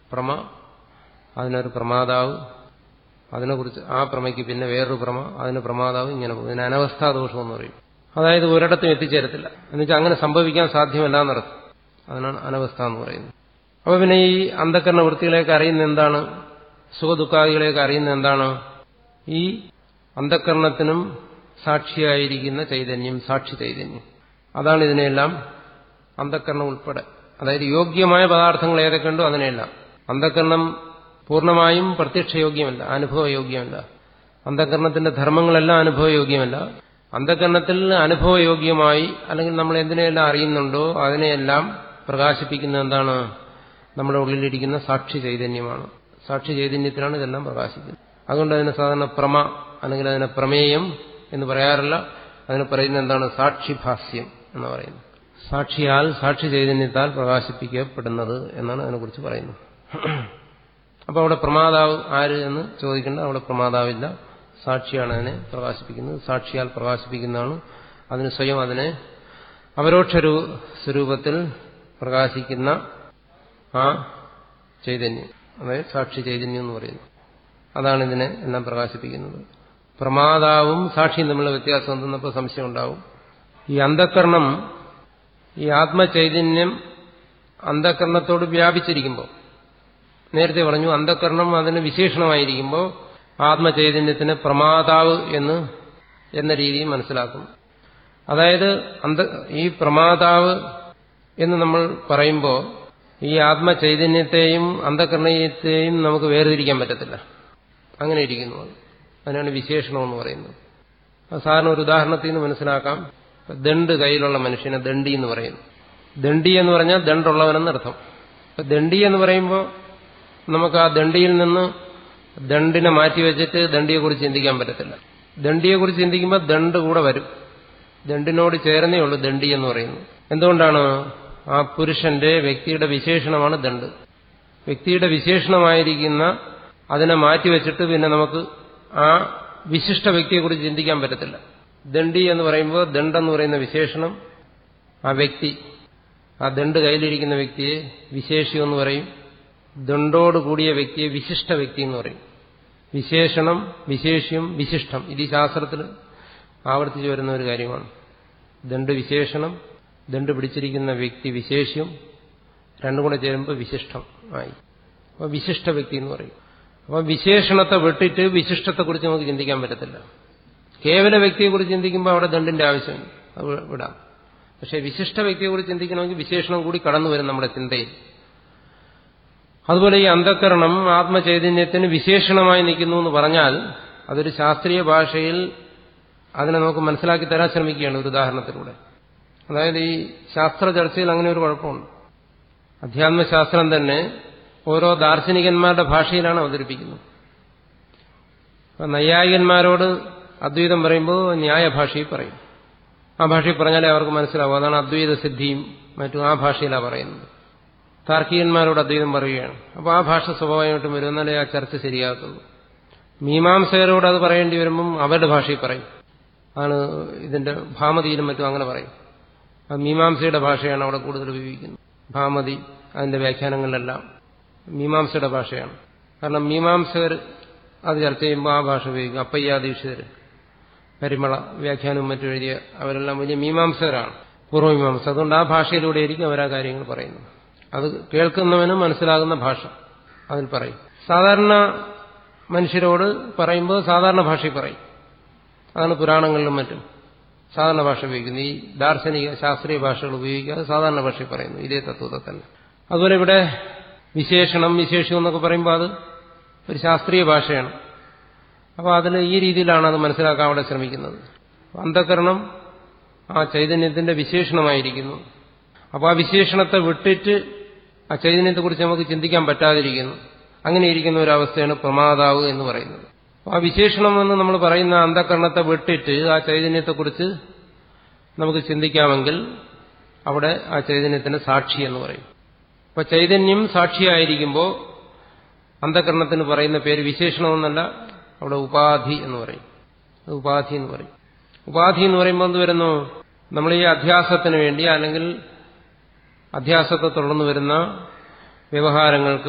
പ്രമ അതിനൊരു പ്രമാതാവ് അതിനെക്കുറിച്ച് ആ പ്രമയ്ക്ക് പിന്നെ വേറൊരു പ്രമ അതിന് പ്രമാതാവ് ഇങ്ങനെ പോകും ഇതിന് അനവസ്ഥാദോഷം എന്ന് പറയും അതായത് ഒരിടത്തും എത്തിച്ചേരത്തില്ല എന്നുവെച്ചാൽ അങ്ങനെ സംഭവിക്കാൻ സാധ്യമല്ല എന്നർത്ഥം അതിനാണ് അനവസ്ഥ എന്ന് പറയുന്നത് അപ്പൊ പിന്നെ ഈ അന്ധക്കരണ വൃത്തികളെയൊക്കെ അറിയുന്ന എന്താണ് സുഖദുഃഖാദികളെയൊക്കെ അറിയുന്ന എന്താണ് ഈ അന്ധക്കരണത്തിനും സാക്ഷിയായിരിക്കുന്ന ചൈതന്യം സാക്ഷി ചൈതന്യം അതാണ് ഇതിനെല്ലാം അന്ധക്കരണം ഉൾപ്പെടെ അതായത് യോഗ്യമായ പദാർത്ഥങ്ങൾ ഏതൊക്കെയുണ്ടോ അതിനെല്ലാം അന്ധക്കരണം പൂർണ്ണമായും പ്രത്യക്ഷയോഗ്യമല്ല അനുഭവയോഗ്യമല്ല അന്ധകരണത്തിന്റെ ധർമ്മങ്ങളെല്ലാം അനുഭവയോഗ്യമല്ല അന്ധകരണത്തിൽ അനുഭവയോഗ്യമായി അല്ലെങ്കിൽ നമ്മൾ എന്തിനെല്ലാം അറിയുന്നുണ്ടോ അതിനെയെല്ലാം പ്രകാശിപ്പിക്കുന്ന എന്താണ് നമ്മുടെ ഉള്ളിലിരിക്കുന്ന സാക്ഷി ചൈതന്യമാണ് സാക്ഷി ചൈതന്യത്തിലാണ് ഇതെല്ലാം പ്രകാശിക്കുന്നത് അതുകൊണ്ട് അതിനെ സാധാരണ പ്രമ അല്ലെങ്കിൽ അതിനെ പ്രമേയം എന്ന് പറയാറില്ല അതിനെ പറയുന്നത് എന്താണ് സാക്ഷിഭാസ്യം എന്ന് പറയുന്നത് സാക്ഷിയാൽ സാക്ഷി ചൈതന്യത്താൽ പ്രകാശിപ്പിക്കപ്പെടുന്നത് എന്നാണ് അതിനെക്കുറിച്ച് പറയുന്നത് അപ്പോൾ അവിടെ പ്രമാതാവ് ആര് എന്ന് ചോദിക്കേണ്ട അവിടെ പ്രമാതാവില്ല സാക്ഷിയാണ് അതിനെ പ്രകാശിപ്പിക്കുന്നത് സാക്ഷിയാൽ പ്രകാശിപ്പിക്കുന്നതാണ് അതിന് സ്വയം അതിനെ അപരോക്ഷ സ്വരൂപത്തിൽ പ്രകാശിക്കുന്ന ആ ചൈതന്യം അതായത് സാക്ഷി ചൈതന്യം എന്ന് പറയുന്നു അതാണ് ഇതിനെ എല്ലാം പ്രകാശിപ്പിക്കുന്നത് പ്രമാതാവും സാക്ഷിയും തമ്മിലുള്ള വ്യത്യാസം എന്തെന്നപ്പോൾ സംശയം ഉണ്ടാവും ഈ അന്ധക്കരണം ഈ ആത്മചൈതന്യം അന്ധക്കരണത്തോട് വ്യാപിച്ചിരിക്കുമ്പോൾ നേരത്തെ പറഞ്ഞു അന്ധക്കരണം അതിന് വിശേഷണമായിരിക്കുമ്പോൾ ആത്മചൈതന്യത്തിന് പ്രമാതാവ് എന്ന് എന്ന രീതിയിൽ മനസ്സിലാക്കും അതായത് അന്ധ ഈ പ്രമാതാവ് എന്ന് നമ്മൾ പറയുമ്പോൾ ഈ ആത്മചൈതന്യത്തെയും അന്ധകരണത്തെയും നമുക്ക് വേർതിരിക്കാൻ പറ്റത്തില്ല അങ്ങനെ ഇരിക്കുന്നു അത് അതിനാണ് വിശേഷണം എന്ന് പറയുന്നത് അത് സാധാരണ ഒരു ഉദാഹരണത്തിൽ നിന്ന് മനസ്സിലാക്കാം ദണ്ട് കയ്യിലുള്ള മനുഷ്യനെ ദണ്ഡി എന്ന് പറയുന്നു ദണ്ഡി എന്ന് പറഞ്ഞാൽ ദണ്ടുള്ളവനെന്നർത്ഥം അപ്പൊ ദണ്ഡി എന്ന് പറയുമ്പോൾ നമുക്ക് ആ ദണ്ഡിയിൽ നിന്ന് ദണ്ടിനെ മാറ്റിവെച്ചിട്ട് ദണ്ഡിയെക്കുറിച്ച് ചിന്തിക്കാൻ പറ്റത്തില്ല ദണ്ഡിയെക്കുറിച്ച് ചിന്തിക്കുമ്പോൾ ദണ്ട് കൂടെ വരും ദണ്ടിനോട് ചേർന്നേ ഉള്ളൂ ദണ്ഡി എന്ന് പറയുന്നത് എന്തുകൊണ്ടാണ് ആ പുരുഷന്റെ വ്യക്തിയുടെ വിശേഷണമാണ് ദണ്ട് വ്യക്തിയുടെ വിശേഷണമായിരിക്കുന്ന അതിനെ മാറ്റിവെച്ചിട്ട് പിന്നെ നമുക്ക് ആ വിശിഷ്ട വ്യക്തിയെക്കുറിച്ച് ചിന്തിക്കാൻ പറ്റത്തില്ല ദണ്ഡി എന്ന് പറയുമ്പോൾ ദണ്ടെന്ന് പറയുന്ന വിശേഷണം ആ വ്യക്തി ആ ദണ്ട് കയ്യിലിരിക്കുന്ന വ്യക്തിയെ വിശേഷ്യം എന്ന് പറയും ദണ്ടോട് കൂടിയ വ്യക്തിയെ വിശിഷ്ട വ്യക്തി എന്ന് പറയും വിശേഷണം വിശേഷ്യം വിശിഷ്ടം ഇത് ഈ ശാസ്ത്രത്തിൽ ആവർത്തിച്ചു വരുന്ന ഒരു കാര്യമാണ് ദണ്ട് വിശേഷണം ദണ്ട് പിടിച്ചിരിക്കുന്ന വ്യക്തി വിശേഷ്യം രണ്ടും കൂടെ ചേരുമ്പോൾ വിശിഷ്ടം ആയി അപ്പോൾ വിശിഷ്ട വ്യക്തി എന്ന് പറയും അപ്പോൾ വിശേഷണത്തെ വിട്ടിട്ട് വിശിഷ്ടത്തെക്കുറിച്ച് നമുക്ക് ചിന്തിക്കാൻ പറ്റത്തില്ല കേവല വ്യക്തിയെക്കുറിച്ച് ചിന്തിക്കുമ്പോൾ അവിടെ ദണ്ടിന്റെ ആവശ്യം അത് വിടാം പക്ഷേ വിശിഷ്ട വ്യക്തിയെക്കുറിച്ച് ചിന്തിക്കണമെങ്കിൽ വിശേഷണം കൂടി കടന്നു വരും നമ്മുടെ ചിന്തയിൽ അതുപോലെ ഈ അന്ധക്കരണം ആത്മചൈതന്യത്തിന് വിശേഷണമായി നിൽക്കുന്നു എന്ന് പറഞ്ഞാൽ അതൊരു ശാസ്ത്രീയ ഭാഷയിൽ അതിനെ നമുക്ക് മനസ്സിലാക്കി തരാൻ ശ്രമിക്കുകയാണ് ഒരു ഉദാഹരണത്തിലൂടെ അതായത് ഈ ശാസ്ത്ര ചർച്ചയിൽ അങ്ങനെ ഒരു കുഴപ്പമുണ്ട് അധ്യാത്മശാസ്ത്രം തന്നെ ഓരോ ദാർശനികന്മാരുടെ ഭാഷയിലാണ് അവതരിപ്പിക്കുന്നത് നൈയായികന്മാരോട് അദ്വൈതം പറയുമ്പോൾ ന്യായഭാഷയിൽ പറയും ആ ഭാഷയിൽ പറഞ്ഞാലേ അവർക്ക് മനസ്സിലാവും അതാണ് അദ്വൈത സിദ്ധിയും മറ്റും ആ ഭാഷയിലാണ് പറയുന്നത് താർക്കികന്മാരോട് അദ്വൈതം പറയുകയാണ് അപ്പോൾ ആ ഭാഷ സ്വാഭാവികമായിട്ടും വരും എന്നാലേ ആ ചർച്ച ശരിയാകത്തുള്ളൂ മീമാംസകരോട് അത് പറയേണ്ടി വരുമ്പം അവരുടെ ഭാഷയിൽ പറയും ആണ് ഇതിന്റെ ഭാമതിയിലും മറ്റും അങ്ങനെ പറയും അത് മീമാംസയുടെ ഭാഷയാണ് അവിടെ കൂടുതൽ ഉപയോഗിക്കുന്നത് ഭാമതി അതിന്റെ വ്യാഖ്യാനങ്ങളിലെല്ലാം മീമാംസയുടെ ഭാഷയാണ് കാരണം മീമാംസകർ അത് ചർച്ച ചെയ്യുമ്പോൾ ആ ഭാഷ ഉപയോഗിക്കും അപ്പയ്യാദീക്ഷിതർ പരിമള വ്യാഖ്യാനവും മറ്റും എഴുതിയ അവരെല്ലാം വലിയ മീമാംസകരാണ് പൂർവ്വമീമാംസ അതുകൊണ്ട് ആ ഭാഷയിലൂടെ ആയിരിക്കും അവർ ആ കാര്യങ്ങൾ പറയുന്നത് അത് കേൾക്കുന്നവനും മനസ്സിലാകുന്ന ഭാഷ അതിൽ പറയും സാധാരണ മനുഷ്യരോട് പറയുമ്പോൾ സാധാരണ ഭാഷയിൽ പറയും അതാണ് പുരാണങ്ങളിലും മറ്റും സാധാരണ ഭാഷ ഉപയോഗിക്കുന്നത് ഈ ദാർശനിക ശാസ്ത്രീയ ഭാഷകൾ ഉപയോഗിക്കാതെ സാധാരണ ഭാഷയിൽ പറയുന്നു ഇതേ തത്വത്തെ തന്നെ അതുപോലെ ഇവിടെ വിശേഷണം വിശേഷം എന്നൊക്കെ പറയുമ്പോൾ അത് ഒരു ശാസ്ത്രീയ ഭാഷയാണ് അപ്പോൾ അതിന് ഈ രീതിയിലാണ് അത് മനസ്സിലാക്കാൻ അവിടെ ശ്രമിക്കുന്നത് അന്ധകരണം ആ ചൈതന്യത്തിന്റെ വിശേഷണമായിരിക്കുന്നു അപ്പോൾ ആ വിശേഷണത്തെ വിട്ടിട്ട് ആ ചൈതന്യത്തെക്കുറിച്ച് നമുക്ക് ചിന്തിക്കാൻ പറ്റാതിരിക്കുന്നു അങ്ങനെ ഇരിക്കുന്ന ഒരു അവസ്ഥയാണ് പ്രമാതാവ് എന്ന് പറയുന്നത് ആ വിശേഷണം എന്ന് നമ്മൾ പറയുന്ന അന്ധകരണത്തെ വിട്ടിട്ട് ആ ചൈതന്യത്തെക്കുറിച്ച് നമുക്ക് ചിന്തിക്കാമെങ്കിൽ അവിടെ ആ ചൈതന്യത്തിന് സാക്ഷി എന്ന് പറയും അപ്പൊ ചൈതന്യം സാക്ഷിയായിരിക്കുമ്പോൾ അന്ധകരണത്തിന് പറയുന്ന പേര് വിശേഷണമെന്നല്ല അവിടെ ഉപാധി എന്ന് പറയും ഉപാധി എന്ന് പറയും ഉപാധി എന്ന് പറയുമ്പോൾ എന്ത് വരുന്നു നമ്മൾ ഈ അധ്യാസത്തിന് വേണ്ടി അല്ലെങ്കിൽ അധ്യാസത്തെ തുടർന്ന് വരുന്ന വ്യവഹാരങ്ങൾക്ക്